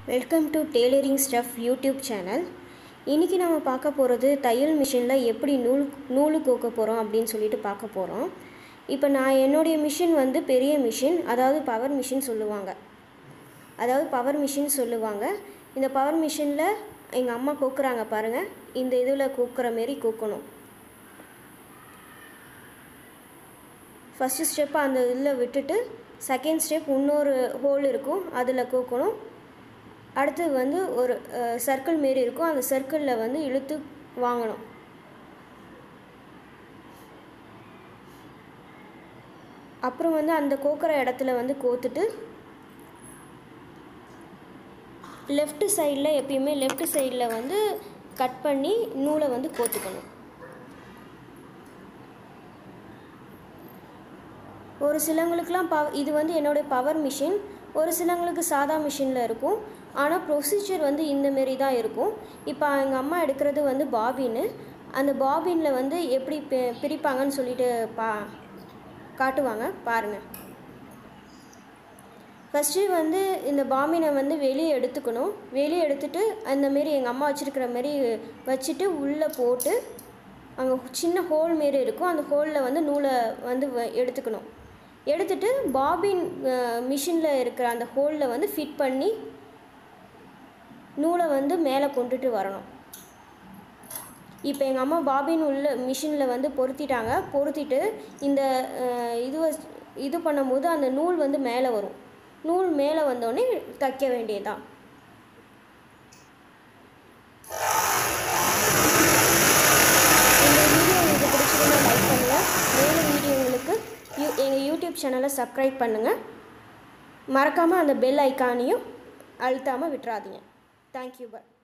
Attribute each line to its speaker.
Speaker 1: welcome to tailoring stuff YouTube channel இன்றைக்கி நம்ம பார்க்க போகிறது தையல் மிஷினில் எப்படி நூல் நூலு கோக்க போகிறோம் அப்படின்னு சொல்லிட்டு பார்க்க போகிறோம் இப்போ நான் என்னுடைய மிஷின் வந்து பெரிய மிஷின் அதாவது பவர் மிஷின் சொல்லுவாங்க அதாவது பவர் மிஷின் சொல்லுவாங்க இந்த பவர் மிஷினில் எங்கள் அம்மா கோக்குறாங்க பாருங்கள் இந்த இதில் கோக்குற மாரி கோக்கணும் ஃபஸ்ட்டு ஸ்டெப் அந்த இதில் விட்டுட்டு செகண்ட் ஸ்டெப் இன்னொரு ஹோல் இருக்கும் அதில் கோக்கணும் அடுத்து வந்து ஒரு சர்க்கிள் மாரி இருக்கும் அந்த சர்க்கிளில் வந்து இழுத்து வாங்கணும் அப்புறம் வந்து அந்த கோக்குற இடத்துல வந்து கோத்துட்டு லெஃப்ட் சைடில் எப்பயுமே லெஃப்ட் சைடில் வந்து கட் பண்ணி நூலை வந்து கோத்துக்கணும் ஒரு சிலவங்களுக்குலாம் பவ இது வந்து என்னுடைய பவர் மிஷின் ஒரு சிலவங்களுக்கு சாதா மிஷினில் இருக்கும் ஆனால் ப்ரொசீஜர் வந்து இந்த மாரி தான் இருக்கும் இப்போ எங்கள் அம்மா எடுக்கிறது வந்து பாபின்னு அந்த பாபினில் வந்து எப்படி பி பிரிப்பாங்கன்னு சொல்லிட்டு பா காட்டுவாங்க பாருங்கள் ஃபஸ்ட்டு வந்து இந்த பாம்பினை வந்து வெளியே எடுத்துக்கணும் வெளியே எடுத்துட்டு அந்த மாரி எங்கள் அம்மா வச்சுருக்கிற மாரி வச்சுட்டு உள்ளே போட்டு அங்கே சின்ன ஹோல் மாரி இருக்கும் அந்த ஹோலில் வந்து நூலை வந்து வ- எடுத்துக்கணும் எடுத்துட்டு பாபின் மிஷினில் இருக்கிற அந்த ஹோலில் வந்து ஃபிட் பண்ணி நூலை வந்து மேலே கொண்டுட்டு வரணும் இப்போ எங்கள் அம்மா பாபின் உள்ள மிஷினில் வந்து பொருத்திட்டாங்க பொருத்திட்டு இந்த அஹ், இதுவை இது பண்ணும்போது அந்த நூல் வந்து மேலே வரும் நூல் மேலே வந்தோடனே தைக்க வேண்டியதுதான் இந்த வீடியோ உங்களுக்கு பிடிச்சிருந்தா லைக் பண்ணுங்கள் மேலும் வீடியோங்களுக்கு யூ எங்கள் யூடியூப் சேனலை சப்ஸ்கிரைப் பண்ணுங்கள் மறக்காமல் அந்த பெல் ஐக்கானையும் அழுத்தாமல் விட்டுறாதீங்க தேங்க்யூ பை